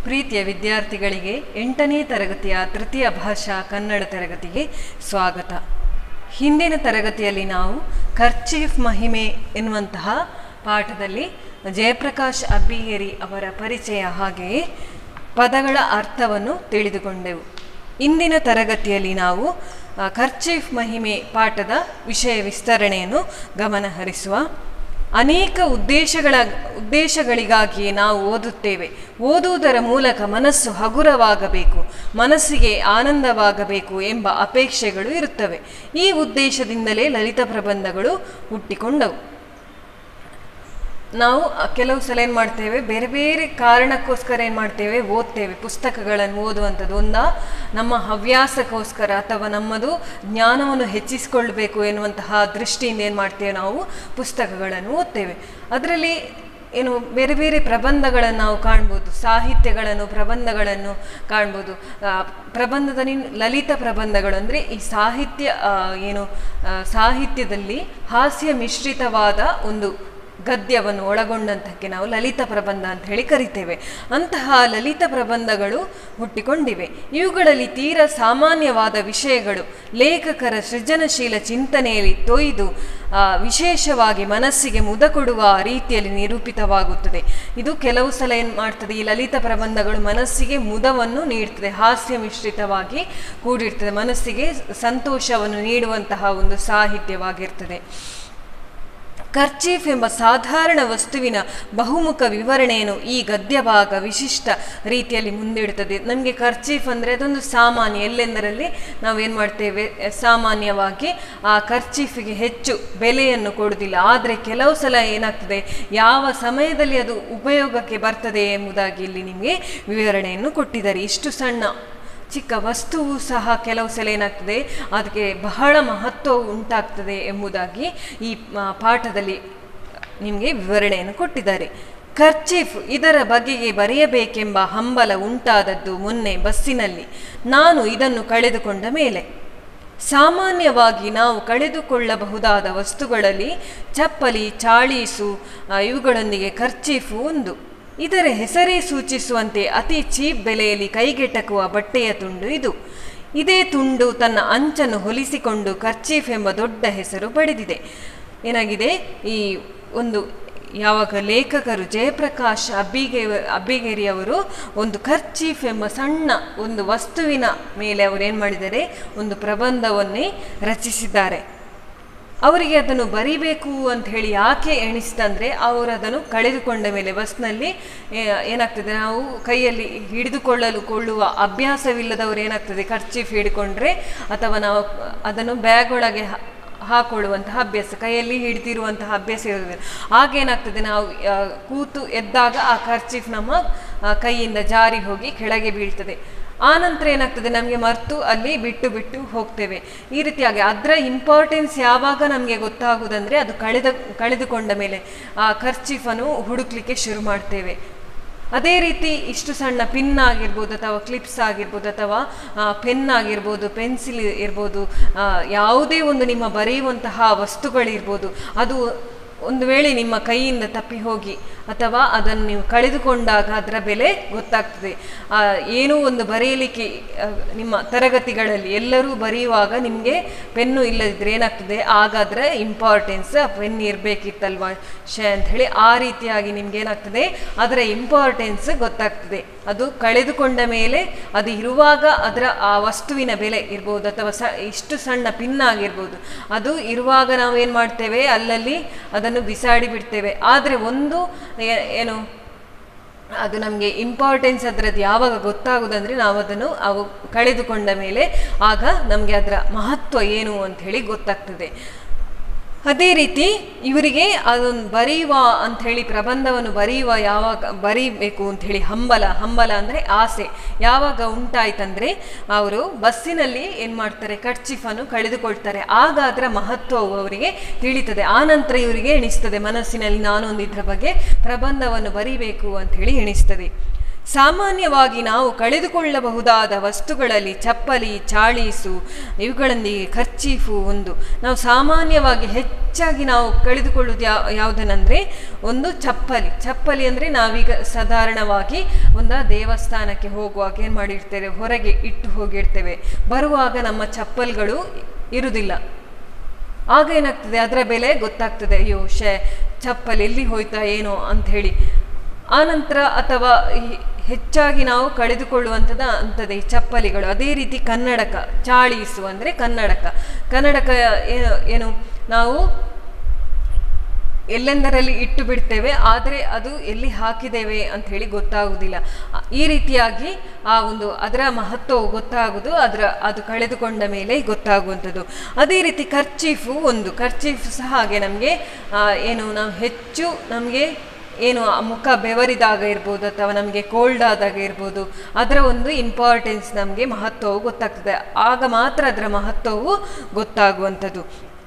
ಪ್ರೀತಿಯ ವಿದ್ಯಾರ್ಥಿಗಳಿಗೆ ಎಂಟನೇ ತರಗತಿಯ ತೃತೀಯ ಭಾಷಾ ಕನ್ನಡ ತರಗತಿಗೆ ಸ್ವಾಗತ ಹಿಂದಿನ ತರಗತಿಯಲ್ಲಿ ನಾವು ಖರ್ಚೀಫ್ ಮಹಿಮೆ ಎನ್ನುವಂತಹ ಪಾಠದಲ್ಲಿ ಜಯಪ್ರಕಾಶ್ ಅಬ್ಬಿಗೇರಿ ಅವರ ಪರಿಚಯ ಹಾಗೆಯೇ ಪದಗಳ ಅರ್ಥವನ್ನು ತಿಳಿದುಕೊಂಡೆವು ಇಂದಿನ ತರಗತಿಯಲ್ಲಿ ನಾವು ಆ, ಖರ್ಚೀಫ್ ಮಹಿಮೆ ಪಾಠದ ವಿಷಯ ವಿಸ್ತರಣೆಯನ್ನು ಗಮನಹರಿಸುವ ಅನೇಕ ಉದ್ದೇಶಗಳ ಉದ್ದೇಶಗಳಿಗಾಗಿಯೇ ನಾವು ಓದುತ್ತೇವೆ ಓದುವುದರ ಮೂಲಕ ಮನಸ್ಸು ಹಗುರವಾಗಬೇಕು ಮನಸ್ಸಿಗೆ ಆನಂದವಾಗಬೇಕು ಎಂಬ ಅಪೇಕ್ಷೆಗಳು ಇರುತ್ತವೆ ಈ ಉದ್ದೇಶದಿಂದಲೇ ಲಲಿತ ಪ್ರಬಂಧಗಳು ಹುಟ್ಟಿಕೊಂಡವು ನಾವು ಅ, ಕೆಲವು ಸಲ ಏನು ಮಾಡ್ತೇವೆ ಬೇರೆ ಬೇರೆ ಕಾರಣಕ್ಕೋಸ್ಕರ ಏನು ಮಾಡ್ತೇವೆ ಓದ್ತೇವೆ ಪುಸ್ತಕಗಳನ್ನು ಓದುವಂಥದ್ದು ಒಂದ ನಮ್ಮ ಹವ್ಯಾಸಕ್ಕೋಸ್ಕರ ಅಥವಾ ನಮ್ಮದು ಜ್ಞಾನವನ್ನು ಹೆಚ್ಚಿಸಿಕೊಳ್ಬೇಕು ಎನ್ನುವಂತಹ ದೃಷ್ಟಿಯಿಂದ ಏನು ಮಾಡ್ತೇವೆ ನಾವು ಪುಸ್ತಕಗಳನ್ನು ಓದ್ತೇವೆ ಅದರಲ್ಲಿ ಏನು ಬೇರೆ ಬೇರೆ ಪ್ರಬಂಧಗಳನ್ನು ನಾವು ಕಾಣ್ಬೋದು ಸಾಹಿತ್ಯಗಳನ್ನು ಪ್ರಬಂಧಗಳನ್ನು ಕಾಣ್ಬೋದು ಆ, ಪ್ರಬಂಧದಲ್ಲಿ ಲಲಿತ ಪ್ರಬಂಧಗಳು ಅಂದರೆ ಈ ಸಾಹಿತ್ಯ ಆ, ಏನು ಆ, ಸಾಹಿತ್ಯದಲ್ಲಿ ಹಾಸ್ಯ ಮಿಶ್ರಿತವಾದ ಒಂದು ಗದ್ಯವನ್ನು ಒಳಗೊಂಡಂತಕ್ಕೆ ನಾವು ಲಲಿತ ಪ್ರಬಂಧ ಅಂತ ಹೇಳಿ ಕರಿತೇವೆ ಅಂತಹ ಲಲಿತ ಪ್ರಬಂಧಗಳು ಹುಟ್ಟಿಕೊಂಡಿವೆ ಇವುಗಳಲ್ಲಿ ತೀರ ಸಾಮಾನ್ಯವಾದ ವಿಷಯಗಳು ಲೇಖಕರ ಸೃಜನಶೀಲ ಚಿಂತನೆಯಲ್ಲಿ ತೊಯ್ದು ಆ, ವಿಶೇಷವಾಗಿ ಮನಸ್ಸಿಗೆ ಮುದ ಕೊಡುವ ರೀತಿಯಲ್ಲಿ ನಿರೂಪಿತವಾಗುತ್ತದೆ ಇದು ಕೆಲವು ಸಲ ಏನು ಮಾಡ್ತದೆ ಈ ಲಲಿತ ಪ್ರಬಂಧಗಳು ಮನಸ್ಸಿಗೆ ಮುದವನ್ನು ನೀಡ್ತದೆ ಹಾಸ್ಯ ಮಿಶ್ರಿತವಾಗಿ ಕೂಡಿರ್ತದೆ ಮನಸ್ಸಿಗೆ ಸಂತೋಷವನ್ನು ನೀಡುವಂತಹ ಒಂದು ಸಾಹಿತ್ಯವಾಗಿರ್ತದೆ ಕರ್ಚೀಫ್ ಎಂಬ ಸಾಧಾರಣ ವಸ್ತುವಿನ ಬಹುಮುಖ ವಿವರಣೆಯನ್ನು ಈ ಗದ್ಯ ಭಾಗ ವಿಶಿಷ್ಟ ರೀತಿಯಲ್ಲಿ ಮುಂದಿಡುತ್ತದೆ ನಮಗೆ ಕರ್ಚೀಫ್ ಅಂದರೆ ಅದೊಂದು ಸಾಮಾನ್ಯ ಎಲ್ಲೆಂದರಲ್ಲಿ ನಾವೇನು ಮಾಡ್ತೇವೆ ಎ, ಸಾಮಾನ್ಯವಾಗಿ ಆ ಕರ್ಚೀಫಿಗೆ ಹೆಚ್ಚು ಬೆಲೆಯನ್ನು ಕೊಡುವುದಿಲ್ಲ ಆದರೆ ಕೆಲವು ಸಲ ಏನಾಗ್ತದೆ ಯಾವ ಸಮಯದಲ್ಲಿ ಅದು ಉಪಯೋಗಕ್ಕೆ ಬರ್ತದೆ ಎಂಬುದಾಗಿ ಇಲ್ಲಿ ನಿಮಗೆ ವಿವರಣೆಯನ್ನು ಕೊಟ್ಟಿದ್ದಾರೆ ಇಷ್ಟು ಸಣ್ಣ ಚಿಕ್ಕ ವಸ್ತುವು ಸಹ ಕೆಲವು ಸಲ ಏನಾಗ್ತದೆ ಅದಕ್ಕೆ ಬಹಳ ಮಹತ್ವ ಉಂಟಾಗ್ತದೆ ಎಂಬುದಾಗಿ ಈ ಆ, ಪಾಠದಲ್ಲಿ ನಿಮಗೆ ವಿವರಣೆಯನ್ನು ಕೊಟ್ಟಿದ್ದಾರೆ ಖರ್ಚೀಫ್ ಇದರ ಬಗೆಗೆ ಬರೆಯಬೇಕೆಂಬ ಹಂಬಲ ಉಂಟಾದದ್ದು ಮೊನ್ನೆ ಬಸ್ಸಿನಲ್ಲಿ ನಾನು ಇದನ್ನು ಕಳೆದುಕೊಂಡ ಮೇಲೆ ಸಾಮಾನ್ಯವಾಗಿ ನಾವು ಕಳೆದುಕೊಳ್ಳಬಹುದಾದ ವಸ್ತುಗಳಲ್ಲಿ ಚಪ್ಪಲಿ ಚಾಳೀಸು ಆ, ಇವುಗಳೊಂದಿಗೆ ಖರ್ಚೀಫು ಒಂದು ಇದರ ಹೆಸರೇ ಸೂಚಿಸುವಂತೆ ಅತಿ ಚೀಪ್ ಬೆಲೆಯಲ್ಲಿ ಕೈಗೆಟಕುವ ಬಟ್ಟೆಯ ತುಂಡು ಇದು ಇದೇ ತುಂಡು ತನ್ನ ಅಂಚನ್ನು ಹೊಲಿಸಿಕೊಂಡು ಕರ್ಚೀಫ್ ಎಂಬ ದೊಡ್ಡ ಹೆಸರು ಪಡೆದಿದೆ ಏನಾಗಿದೆ ಈ ಒಂದು ಯಾವಾಗ ಲೇಖಕರು ಜಯಪ್ರಕಾಶ್ ಅಬ್ಬಿಗೆ ಅಬ್ಬಿಗೇರಿ ಅವರು ಒಂದು ಖರ್ಚೀಫ್ ಎಂಬ ಸಣ್ಣ ಒಂದು ವಸ್ತುವಿನ ಮೇಲೆ ಅವರು ಏನು ಮಾಡಿದ್ದಾರೆ ಒಂದು ಪ್ರಬಂಧವನ್ನೇ ರಚಿಸಿದ್ದಾರೆ ಅವರಿಗೆ ಅದನ್ನು ಬರಿಬೇಕು ಅಂತ ಹೇಳಿ ಯಾಕೆ ಎಣಿಸ್ತಂದರೆ ಅವರು ಅದನ್ನು ಕಳೆದುಕೊಂಡ ಮೇಲೆ ಬಸ್ನಲ್ಲಿ ಏ- ಏನಾಗ್ತದೆ ನಾವು ಕೈಯಲ್ಲಿ ಹಿಡಿದುಕೊಳ್ಳಲು ಕೊಳ್ಳುವ ಅಭ್ಯಾಸವಿಲ್ಲದವರು ಏನಾಗ್ತದೆ ಖರ್ಚೀಫ್ ಹಿಡ್ಕೊಂಡ್ರೆ ಅಥವಾ ನಾವು ಅದನ್ನು ಬ್ಯಾಗ್ ಒಳಗೆ ಹಾ- ಹಾಕೊಳ್ಳುವಂತಹ ಅಭ್ಯಾಸ ಕೈಯಲ್ಲಿ ಹಿಡಿದಿರುವಂತಹ ಅಭ್ಯಾಸ ಇರೋದಿಲ್ಲ ಆಗೇನಾಗ್ತದೆ ನಾವು ಆ, ಕೂತು ಎದ್ದಾಗ ಆ ಖರ್ಚೀಫ್ ನಮ್ಮ ಆ, ಕೈಯಿಂದ ಜಾರಿ ಹೋಗಿ ಕೆಳಗೆ ಬೀಳ್ತದೆ ಆ ನಂತರ ಏನಾಗ್ತದೆ ನಮಗೆ ಮರ್ತು ಅಲ್ಲಿ ಬಿಟ್ಟು ಬಿಟ್ಟು ಹೋಗ್ತೇವೆ ಈ ರೀತಿಯಾಗಿ ಅದರ ಇಂಪಾರ್ಟೆನ್ಸ್ ಯಾವಾಗ ನಮಗೆ ಗೊತ್ತಾಗುವುದಂದರೆ ಅದು ಕಳೆದ ಕಳೆದುಕೊಂಡ ಮೇಲೆ ಆ ಖರ್ಚೀಫನ್ನು ಹುಡುಕ್ಲಿಕ್ಕೆ ಶುರು ಮಾಡ್ತೇವೆ ಅದೇ ರೀತಿ ಇಷ್ಟು ಸಣ್ಣ ಪಿನ್ ಆಗಿರ್ಬೋದು ಅಥವಾ ಕ್ಲಿಪ್ಸ್ ಆಗಿರ್ಬೋದು ಅಥವಾ ಪೆನ್ ಆಗಿರ್ಬೋದು ಪೆನ್ಸಿಲ್ ಇರ್ಬೋದು ಆ, ಯಾವುದೇ ಒಂದು ನಿಮ್ಮ ಬರೆಯುವಂತಹ ವಸ್ತುಗಳಿರ್ಬೋದು ಅದು ಒಂದು ವೇಳೆ ನಿಮ್ಮ ಕೈಯಿಂದ ತಪ್ಪಿ ಹೋಗಿ ಅಥವಾ ಅದನ್ನು ನೀವು ಕಳೆದುಕೊಂಡಾಗ ಅದರ ಬೆಲೆ ಗೊತ್ತಾಗ್ತದೆ ಆ, ಏನೋ ಒಂದು ಬರೆಯಲಿಕ್ಕೆ ಆ, ನಿಮ್ಮ ತರಗತಿಗಳಲ್ಲಿ ಎಲ್ಲರೂ ಬರೆಯುವಾಗ ನಿಮಗೆ ಪೆನ್ನು ಇಲ್ಲದಿದ್ದರೆ ಏನಾಗ್ತದೆ ಆಗ ಅದರ ಇಂಪಾರ್ಟೆನ್ಸ್ ಆ ಪೆನ್ ಇರಬೇಕಿತ್ತಲ್ವಾ ಶೇ ಅಂತ ಹೇಳಿ ಆ ರೀತಿಯಾಗಿ ನಿಮ್ಗೆ ಏನಾಗ್ತದೆ ಅದರ ಇಂಪಾರ್ಟೆನ್ಸ್ ಗೊತ್ತಾಗ್ತದೆ ಅದು ಕಳೆದುಕೊಂಡ ಮೇಲೆ ಅದು ಇರುವಾಗ ಅದರ ಆ ವಸ್ತುವಿನ ಬೆಲೆ ಇರ್ಬೋದು ಅಥವಾ ಸ ಇಷ್ಟು ಸಣ್ಣ ಪಿನ್ ಆಗಿರ್ಬೋದು ಅದು ಇರುವಾಗ ನಾವು ಏನು ಮಾಡ್ತೇವೆ ಅಲ್ಲಲ್ಲಿ ಅದನ್ನು ಬಿಸಾಡಿ ಬಿಡ್ತೇವೆ ಆದರೆ ಒಂದು ಏ- ಏನು ಅದು ನಮಗೆ ಇಂಪಾರ್ಟೆನ್ಸ್ ಅದರದ್ದು ಯಾವಾಗ ಗೊತ್ತಾಗೋದಂದರೆ ನಾವು ಅದನ್ನು ಅವು ಕಳೆದುಕೊಂಡ ಮೇಲೆ ಆಗ ನಮಗೆ ಅದರ ಮಹತ್ವ ಏನು ಅಂತ ಹೇಳಿ ಗೊತ್ತಾಗ್ತದೆ ಅದೇ ರೀತಿ ಇವರಿಗೆ ಅದೊಂದು ಬರೆಯುವ ಅಂಥೇಳಿ ಪ್ರಬಂಧವನ್ನು ಬರೆಯುವ ಯಾವಾಗ ಬರೀಬೇಕು ಅಂಥೇಳಿ ಹಂಬಲ ಹಂಬಲ ಅಂದರೆ ಆಸೆ ಯಾವಾಗ ಉಂಟಾಯ್ತಂದರೆ ಅವರು ಬಸ್ಸಿನಲ್ಲಿ ಏನು ಮಾಡ್ತಾರೆ ಕರ್ಚಿಫನ್ನು ಕಳೆದುಕೊಳ್ತಾರೆ ಆಗ ಅದರ ಮಹತ್ವವು ಅವರಿಗೆ ತಿಳಿತದೆ ಆ ನಂತರ ಇವರಿಗೆ ಎಣಿಸ್ತದೆ ಮನಸ್ಸಿನಲ್ಲಿ ನಾನೊಂದು ಇದರ ಬಗ್ಗೆ ಪ್ರಬಂಧವನ್ನು ಬರೀಬೇಕು ಅಂಥೇಳಿ ಎಣಿಸ್ತದೆ ಸಾಮಾನ್ಯವಾಗಿ ನಾವು ಕಳೆದುಕೊಳ್ಳಬಹುದಾದ ವಸ್ತುಗಳಲ್ಲಿ ಚಪ್ಪಲಿ ಚಾಳೀಸು ಇವುಗಳೊಂದಿಗೆ ಖರ್ಚೀಫು ಒಂದು ನಾವು ಸಾಮಾನ್ಯವಾಗಿ ಹೆಚ್ಚಾಗಿ ನಾವು ಕಳೆದುಕೊಳ್ಳುವುದು ಯಾವ ಯಾವುದನಂದರೆ ಒಂದು ಚಪ್ಪಲಿ ಚಪ್ಪಲಿ ಅಂದರೆ ನಾವೀಗ ಸಾಧಾರಣವಾಗಿ ಒಂದು ದೇವಸ್ಥಾನಕ್ಕೆ ಹೋಗುವಾಗ ಏನು ಮಾಡಿರ್ತೇವೆ ಹೊರಗೆ ಇಟ್ಟು ಹೋಗಿರ್ತೇವೆ ಬರುವಾಗ ನಮ್ಮ ಚಪ್ಪಲ್ಗಳು ಇರುವುದಿಲ್ಲ ಆಗ ಏನಾಗ್ತದೆ ಅದರ ಬೆಲೆ ಗೊತ್ತಾಗ್ತದೆ ಅಯ್ಯೋ ಶೇ ಚಪ್ಪಲಿ ಎಲ್ಲಿ ಹೋಯ್ತಾ ಏನೋ ಅಂಥೇಳಿ ಆನಂತರ ಅಥವಾ ಈ- ಹೆಚ್ಚಾಗಿ ನಾವು ಕಳೆದುಕೊಳ್ಳುವಂಥದ್ದು ಅಂಥದ್ದು ಈ ಚಪ್ಪಲಿಗಳು ಅದೇ ರೀತಿ ಕನ್ನಡಕ ಚಾಳೀಸು ಅಂದರೆ ಕನ್ನಡಕ ಕನ್ನಡಕ ಏನು ಏನು ನಾವು ಎಲ್ಲೆಂದರಲ್ಲಿ ಇಟ್ಟು ಬಿಡ್ತೇವೆ ಆದರೆ ಅದು ಎಲ್ಲಿ ಹಾಕಿದ್ದೇವೆ ಅಂತ ಹೇಳಿ ಗೊತ್ತಾಗುವುದಿಲ್ಲ ಆ- ಈ ರೀತಿಯಾಗಿ ಆ ಒಂದು ಅದರ ಮಹತ್ವವು ಗೊತ್ತಾಗುವುದು ಅದರ ಅದು ಕಳೆದುಕೊಂಡ ಮೇಲೆ ಗೊತ್ತಾಗುವಂಥದ್ದು ಅದೇ ರೀತಿ ಖರ್ಚೀಫು ಒಂದು ಖರ್ಚೀಫ್ ಸಹ ಹಾಗೆ ನಮಗೆ ಏನು ನಾವು ಹೆಚ್ಚು ನಮಗೆ ಏನು ಆ ಮುಖ ಬೆವರಿದಾಗ ಇರ್ಬೋದು ಅಥವಾ ನಮಗೆ ಕೋಲ್ಡ್ ಆದಾಗ ಇರ್ಬೋದು ಅದರ ಒಂದು ಇಂಪಾರ್ಟೆನ್ಸ್ ನಮಗೆ ಮಹತ್ವವು ಗೊತ್ತಾಗ್ತದೆ ಆಗ ಮಾತ್ರ ಅದರ ಮಹತ್ವವು ಗೊತ್ತಾಗುವಂಥದ್ದು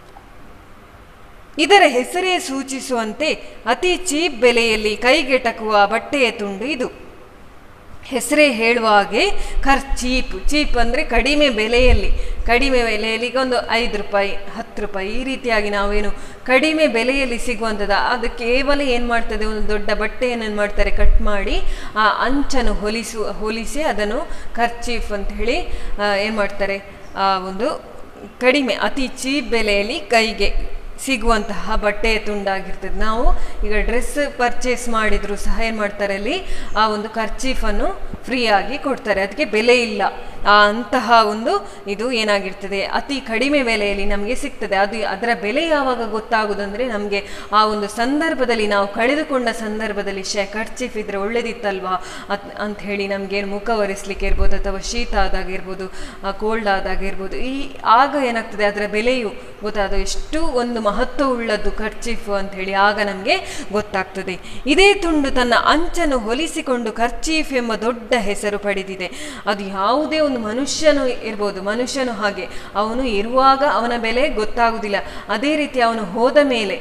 ಇದರ ಹೆಸರೇ ಸೂಚಿಸುವಂತೆ ಅತಿ ಚೀಪ್ ಬೆಲೆಯಲ್ಲಿ ಕೈಗೆಟಕುವ ಬಟ್ಟೆಯ ತುಂಡು ಇದು ಹೆಸರೇ ಹೇಳುವ ಹಾಗೆ ಖರ್ ಚೀಪ್ ಚೀಪ್ ಅಂದರೆ ಕಡಿಮೆ ಬೆಲೆಯಲ್ಲಿ ಕಡಿಮೆ ಬೆಲೆಯಲ್ಲಿ ಈಗ ಒಂದು ಐದು ರೂಪಾಯಿ ಹತ್ತು ರೂಪಾಯಿ ಈ ರೀತಿಯಾಗಿ ನಾವೇನು ಕಡಿಮೆ ಬೆಲೆಯಲ್ಲಿ ಸಿಗುವಂಥದ್ದು ಅದು ಕೇವಲ ಏನು ಮಾಡ್ತದೆ ಒಂದು ದೊಡ್ಡ ಬಟ್ಟೆಯನ್ನು ಏನು ಮಾಡ್ತಾರೆ ಕಟ್ ಮಾಡಿ ಆ ಅಂಚನ್ನು ಹೊಲಿಸು ಹೊಲಿಸಿ ಅದನ್ನು ಖರ್ಚೀಫ್ ಅಂತ ಹೇಳಿ ಏನು ಮಾಡ್ತಾರೆ ಆ ಒಂದು ಕಡಿಮೆ ಅತಿ ಚೀಪ್ ಬೆಲೆಯಲ್ಲಿ ಕೈಗೆ ಸಿಗುವಂತಹ ಬಟ್ಟೆಯ ತುಂಡಾಗಿರ್ತದೆ ನಾವು ಈಗ ಡ್ರೆಸ್ ಪರ್ಚೇಸ್ ಮಾಡಿದ್ರು ಸಹ ಏನು ಮಾಡ್ತಾರೆ ಅಲ್ಲಿ ಆ ಒಂದು ಖರ್ಚೀಫನ್ನು ಫ್ರೀಯಾಗಿ ಕೊಡ್ತಾರೆ ಅದಕ್ಕೆ ಬೆಲೆ ಇಲ್ಲ ಆ ಅಂತಹ ಒಂದು ಇದು ಏನಾಗಿರ್ತದೆ ಅತಿ ಕಡಿಮೆ ಬೆಲೆಯಲ್ಲಿ ನಮಗೆ ಸಿಗ್ತದೆ ಅದು ಅದರ ಬೆಲೆ ಯಾವಾಗ ಗೊತ್ತಾಗುದಂದ್ರೆ ನಮಗೆ ಆ ಒಂದು ಸಂದರ್ಭದಲ್ಲಿ ನಾವು ಕಳೆದುಕೊಂಡ ಸಂದರ್ಭದಲ್ಲಿ ಶೇ ಖರ್ಚೀಫ್ ಇದ್ರೆ ಒಳ್ಳೇದಿತ್ತಲ್ವಾ ಅತ್ ಅಂತ ಹೇಳಿ ನಮಗೆ ಮುಖ ಒರೆಸ್ಲಿಕ್ಕೆ ಇರ್ಬೋದು ಅಥವಾ ಶೀತ ಆದಾಗ ಇರ್ಬೋದು ಕೋಲ್ಡ್ ಆದಾಗ ಇರ್ಬೋದು ಈ ಆಗ ಏನಾಗ್ತದೆ ಅದರ ಬೆಲೆಯು ಗೊತ್ತಾದ ಎಷ್ಟು ಒಂದು ಮಹತ್ವ ಉಳ್ಳದ್ದು ಖರ್ಚೀಫ್ ಅಂತ ಹೇಳಿ ಆಗ ನಮಗೆ ಗೊತ್ತಾಗ್ತದೆ ಇದೇ ತುಂಡು ತನ್ನ ಅಂಚನ್ನು ಹೊಲಿಸಿಕೊಂಡು ಖರ್ಚೀಫ್ ಎಂಬ ದೊಡ್ಡ ಹೆಸರು ಪಡೆದಿದೆ ಅದು ಯಾವುದೇ ಒಂದು ಮನುಷ್ಯನು ಇರ್ಬೋದು ಮನುಷ್ಯನು ಹಾಗೆ ಅವನು ಇರುವಾಗ ಅವನ ಬೆಲೆ ಗೊತ್ತಾಗುವುದಿಲ್ಲ ಅದೇ ರೀತಿ ಅವನು ಹೋದ ಮೇಲೆ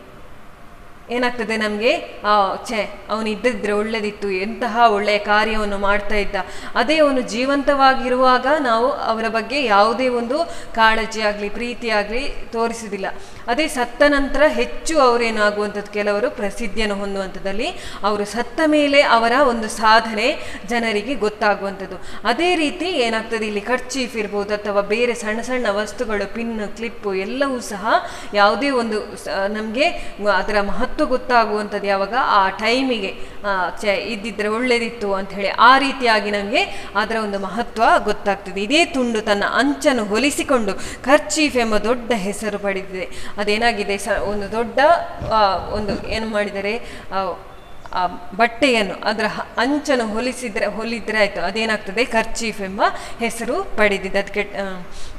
ಏನಾಗ್ತದೆ ನಮಗೆ ಛೇ ಅವನು ಇದ್ದಿದ್ರೆ ಒಳ್ಳೆದಿತ್ತು ಎಂತಹ ಒಳ್ಳೆಯ ಕಾರ್ಯವನ್ನು ಮಾಡ್ತಾ ಇದ್ದ ಅದೇ ಅವನು ಜೀವಂತವಾಗಿರುವಾಗ ನಾವು ಅವರ ಬಗ್ಗೆ ಯಾವುದೇ ಒಂದು ಕಾಳಜಿ ಆಗಲಿ ಪ್ರೀತಿ ಆಗಲಿ ತೋರಿಸುವುದಿಲ್ಲ ಅದೇ ಸತ್ತ ನಂತರ ಹೆಚ್ಚು ಅವರೇನಾಗುವಂಥದ್ದು ಕೆಲವರು ಪ್ರಸಿದ್ಧಿಯನ್ನು ಹೊಂದುವಂಥದ್ದಲ್ಲಿ ಅವರು ಸತ್ತ ಮೇಲೆ ಅವರ ಒಂದು ಸಾಧನೆ ಜನರಿಗೆ ಗೊತ್ತಾಗುವಂಥದ್ದು ಅದೇ ರೀತಿ ಏನಾಗ್ತದೆ ಇಲ್ಲಿ ಖರ್ಚೀಫ್ ಇರ್ಬೋದು ಅಥವಾ ಬೇರೆ ಸಣ್ಣ ಸಣ್ಣ ವಸ್ತುಗಳು ಪಿನ್ ಕ್ಲಿಪ್ಪು ಎಲ್ಲವೂ ಸಹ ಯಾವುದೇ ಒಂದು ನಮಗೆ ಅದರ ಮಹತ್ವ ಗೊತ್ತಾಗುವಂಥದ್ದು ಯಾವಾಗ ಆ ಟೈಮಿಗೆ ಚೆ ಇದ್ದಿದ್ರೆ ಒಳ್ಳೇದಿತ್ತು ಅಂತ ಹೇಳಿ ಆ ರೀತಿಯಾಗಿ ನಮಗೆ ಅದರ ಒಂದು ಮಹತ್ವ ಗೊತ್ತಾಗ್ತದೆ ಇದೇ ತುಂಡು ತನ್ನ ಅಂಚನ್ನು ಹೊಲಿಸಿಕೊಂಡು ಖರ್ಚೀಫ್ ಎಂಬ ದೊಡ್ಡ ಹೆಸರು ಪಡೆದಿದೆ ಅದೇನಾಗಿದೆ ಸ ಒಂದು ದೊಡ್ಡ ಆ, ಒಂದು ಏನು ಮಾಡಿದರೆ ಆ, ಆ ಬಟ್ಟೆಯನ್ನು ಅದರ ಹ- ಅಂಚನ್ನು ಹೊಲಿಸಿದ್ರೆ ಹೊಲಿದ್ರೆ ಆಯಿತು ಅದೇನಾಗ್ತದೆ ಖರ್ಚೀಫ್ ಎಂಬ ಹೆಸರು ಪಡೆದಿದೆ ಅದಕ್ಕೆ ಆ,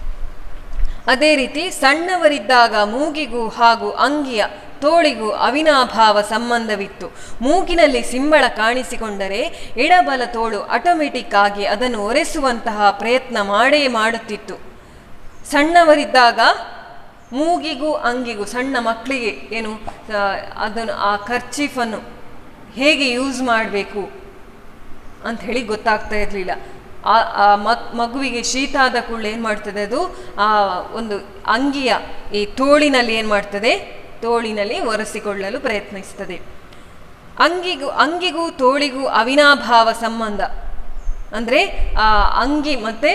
ಅದೇ ರೀತಿ ಸಣ್ಣವರಿದ್ದಾಗ ಮೂಗಿಗೂ ಹಾಗೂ ಅಂಗಿಯ ತೋಳಿಗೂ ಅವಿನಾಭಾವ ಸಂಬಂಧವಿತ್ತು ಮೂಗಿನಲ್ಲಿ ಸಿಂಬಳ ಕಾಣಿಸಿಕೊಂಡರೆ ಎಡಬಲ ತೋಳು ಆಟೋಮೆಟಿಕ್ ಆಗಿ ಅದನ್ನು ಒರೆಸುವಂತಹ ಪ್ರಯತ್ನ ಮಾಡೇ ಮಾಡುತ್ತಿತ್ತು ಸಣ್ಣವರಿದ್ದಾಗ ಮೂಗಿಗೂ ಅಂಗಿಗೂ ಸಣ್ಣ ಮಕ್ಕಳಿಗೆ ಏನು ಆ, ಅದನ್ನು ಆ ಖರ್ಚೀಫನ್ನು ಹೇಗೆ ಯೂಸ್ ಮಾಡಬೇಕು ಅಂತ ಹೇಳಿ ಗೊತ್ತಾಗ್ತಾ ಇರಲಿಲ್ಲ ಆ ಆ ಮಗ್ ಮಗುವಿಗೆ ಶೀತ ಆದ ಕೂಡಲೇ ಏನು ಮಾಡ್ತದೆ ಅದು ಆ ಒಂದು ಅಂಗಿಯ ಈ ತೋಳಿನಲ್ಲಿ ಏನು ಮಾಡ್ತದೆ ತೋಳಿನಲ್ಲಿ ಒರೆಸಿಕೊಳ್ಳಲು ಪ್ರಯತ್ನಿಸ್ತದೆ ಅಂಗಿಗೂ ಅಂಗಿಗೂ ತೋಳಿಗೂ ಅವಿನಾಭಾವ ಸಂಬಂಧ ಅಂದರೆ ಆ ಅಂಗಿ ಮತ್ತು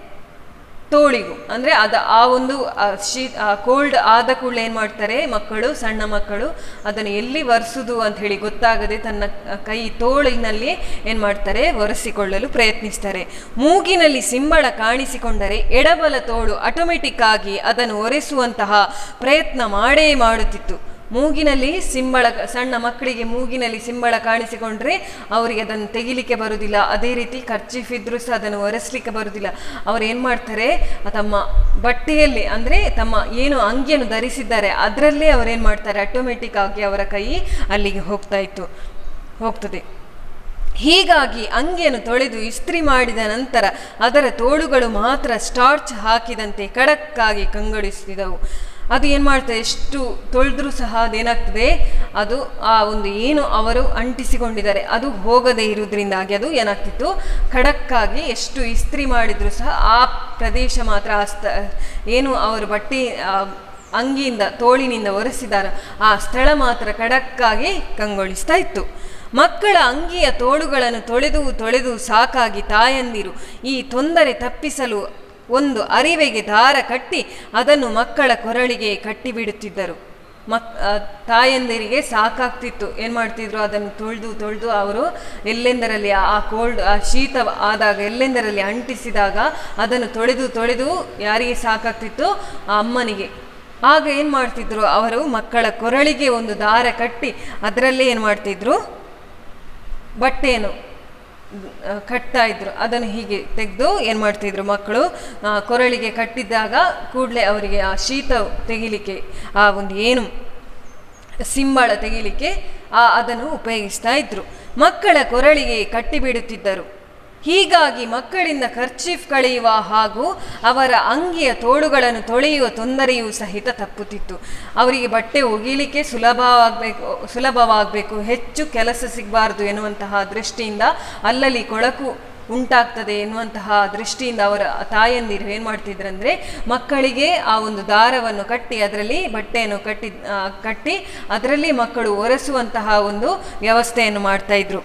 ತೋಳಿಗೂ ಅಂದರೆ ಅದ ಆ ಒಂದು ಆ ಶೀ ಕೋಲ್ಡ್ ಆದ ಕೂಡಲೇ ಏನು ಮಾಡ್ತಾರೆ ಮಕ್ಕಳು ಸಣ್ಣ ಮಕ್ಕಳು ಅದನ್ನು ಎಲ್ಲಿ ಒರೆಸುದು ಅಂತ ಹೇಳಿ ಗೊತ್ತಾಗದೆ ತನ್ನ ಕೈ ತೋಳಿನಲ್ಲಿ ಏನು ಮಾಡ್ತಾರೆ ಒರೆಸಿಕೊಳ್ಳಲು ಪ್ರಯತ್ನಿಸ್ತಾರೆ ಮೂಗಿನಲ್ಲಿ ಸಿಂಬಳ ಕಾಣಿಸಿಕೊಂಡರೆ ಎಡಬಲ ತೋಳು ಆಟೋಮೆಟಿಕ್ ಆಗಿ ಅದನ್ನು ಒರೆಸುವಂತಹ ಪ್ರಯತ್ನ ಮಾಡೇ ಮಾಡುತ್ತಿತ್ತು ಮೂಗಿನಲ್ಲಿ ಸಿಂಬಳ ಸಣ್ಣ ಮಕ್ಕಳಿಗೆ ಮೂಗಿನಲ್ಲಿ ಸಿಂಬಳ ಕಾಣಿಸಿಕೊಂಡ್ರೆ ಅವರಿಗೆ ಅದನ್ನು ತೆಗಿಲಿಕ್ಕೆ ಬರುವುದಿಲ್ಲ ಅದೇ ರೀತಿ ಖರ್ಚೀಫ್ ಇದ್ರೂ ಸಹ ಅದನ್ನು ಒರೆಸ್ಲಿಕ್ಕೆ ಬರುವುದಿಲ್ಲ ಅವ್ರು ಏನು ಮಾಡ್ತಾರೆ ತಮ್ಮ ಬಟ್ಟೆಯಲ್ಲಿ ಅಂದರೆ ತಮ್ಮ ಏನು ಅಂಗಿಯನ್ನು ಧರಿಸಿದ್ದಾರೆ ಅದರಲ್ಲೇ ಅವರೇನು ಮಾಡ್ತಾರೆ ಆಟೋಮೆಟಿಕ್ ಆಗಿ ಅವರ ಕೈ ಅಲ್ಲಿಗೆ ಹೋಗ್ತಾ ಇತ್ತು ಹೋಗ್ತದೆ ಹೀಗಾಗಿ ಅಂಗಿಯನ್ನು ತೊಳೆದು ಇಸ್ತ್ರಿ ಮಾಡಿದ ನಂತರ ಅದರ ತೋಳುಗಳು ಮಾತ್ರ ಸ್ಟಾರ್ಚ್ ಹಾಕಿದಂತೆ ಖಡಕ್ಕಾಗಿ ಕಂಗೊಳಿಸಿದವು ಅದು ಏನು ಮಾಡ್ತದೆ ಎಷ್ಟು ತೊಳೆದ್ರೂ ಸಹ ಅದೇನಾಗ್ತದೆ ಅದು ಆ ಒಂದು ಏನು ಅವರು ಅಂಟಿಸಿಕೊಂಡಿದ್ದಾರೆ ಅದು ಹೋಗದೇ ಇರುವುದರಿಂದಾಗಿ ಅದು ಏನಾಗ್ತಿತ್ತು ಖಡಕ್ಕಾಗಿ ಎಷ್ಟು ಇಸ್ತ್ರಿ ಮಾಡಿದರೂ ಸಹ ಆ ಪ್ರದೇಶ ಮಾತ್ರ ಆ ಸ್ಥ ಏನು ಅವರು ಬಟ್ಟೆ ಆ, ಅಂಗಿಯಿಂದ ತೋಳಿನಿಂದ ಒರೆಸಿದಾರ ಆ ಸ್ಥಳ ಮಾತ್ರ ಖಡಕ್ಕಾಗಿ ಕಂಗೊಳಿಸ್ತಾ ಇತ್ತು ಮಕ್ಕಳ ಅಂಗಿಯ ತೋಳುಗಳನ್ನು ತೊಳೆದು ತೊಳೆದು ಸಾಕಾಗಿ ತಾಯಂದಿರು ಈ ತೊಂದರೆ ತಪ್ಪಿಸಲು ಒಂದು ಅರಿವೆಗೆ ದಾರ ಕಟ್ಟಿ ಅದನ್ನು ಮಕ್ಕಳ ಕೊರಳಿಗೆ ಕಟ್ಟಿಬಿಡುತ್ತಿದ್ದರು ಮಕ್ ಆ, ತಾಯಂದಿರಿಗೆ ಸಾಕಾಗ್ತಿತ್ತು ಏನು ಮಾಡ್ತಿದ್ರು ಅದನ್ನು ತೊಳೆದು ತೊಳೆದು ಅವರು ಎಲ್ಲೆಂದರಲ್ಲಿ ಆ ಕೋಲ್ಡ್ ಆ ಶೀತ ಆದಾಗ ಎಲ್ಲೆಂದರಲ್ಲಿ ಅಂಟಿಸಿದಾಗ ಅದನ್ನು ತೊಳೆದು ತೊಳೆದು ಯಾರಿಗೆ ಸಾಕಾಗ್ತಿತ್ತು ಆ ಅಮ್ಮನಿಗೆ ಆಗ ಏನು ಮಾಡ್ತಿದ್ರು ಅವರು ಮಕ್ಕಳ ಕೊರಳಿಗೆ ಒಂದು ದಾರ ಕಟ್ಟಿ ಅದರಲ್ಲೇ ಏನು ಮಾಡ್ತಿದ್ರು ಬಟ್ಟೆಯನ್ನು ಆ, ಕಟ್ತಾ ಇದ್ರು ಅದನ್ನು ಹೀಗೆ ತೆಗೆದು ಏನು ಮಾಡ್ತಿದ್ರು ಮಕ್ಕಳು ಆ, ಕೊರಳಿಗೆ ಕಟ್ಟಿದ್ದಾಗ ಕೂಡಲೇ ಅವರಿಗೆ ಆ ಶೀತ ತೆಗಿಲಿಕ್ಕೆ ಆ ಒಂದು ಏನು ಸಿಂಬಳ ತೆಗಿಲಿಕ್ಕೆ ಆ ಅದನ್ನು ಉಪಯೋಗಿಸ್ತಾ ಇದ್ರು ಮಕ್ಕಳ ಕೊರಳಿಗೆ ಕಟ್ಟಿಬಿಡುತ್ತಿದ್ದರು ಹೀಗಾಗಿ ಮಕ್ಕಳಿಂದ ಖರ್ಚೀಫ್ ಕಳೆಯುವ ಹಾಗೂ ಅವರ ಅಂಗಿಯ ತೋಳುಗಳನ್ನು ತೊಳೆಯುವ ತೊಂದರೆಯೂ ಸಹಿತ ತಪ್ಪುತ್ತಿತ್ತು ಅವರಿಗೆ ಬಟ್ಟೆ ಒಗಿಲಿಕ್ಕೆ ಸುಲಭವಾಗಬೇಕು ಸುಲಭವಾಗಬೇಕು ಹೆಚ್ಚು ಕೆಲಸ ಸಿಗಬಾರ್ದು ಎನ್ನುವಂತಹ ದೃಷ್ಟಿಯಿಂದ ಅಲ್ಲಲ್ಲಿ ಕೊಳಕು ಉಂಟಾಗ್ತದೆ ಎನ್ನುವಂತಹ ದೃಷ್ಟಿಯಿಂದ ಅವರ ತಾಯಂದಿರು ಏನು ಮಾಡ್ತಿದ್ರಂದ್ರೆ ಮಕ್ಕಳಿಗೆ ಆ ಒಂದು ದಾರವನ್ನು ಕಟ್ಟಿ ಅದರಲ್ಲಿ ಬಟ್ಟೆಯನ್ನು ಕಟ್ಟಿ ಆ, ಕಟ್ಟಿ ಅದರಲ್ಲಿ ಮಕ್ಕಳು ಒರೆಸುವಂತಹ ಒಂದು ವ್ಯವಸ್ಥೆಯನ್ನು ಮಾಡ್ತಾ ಇದ್ರು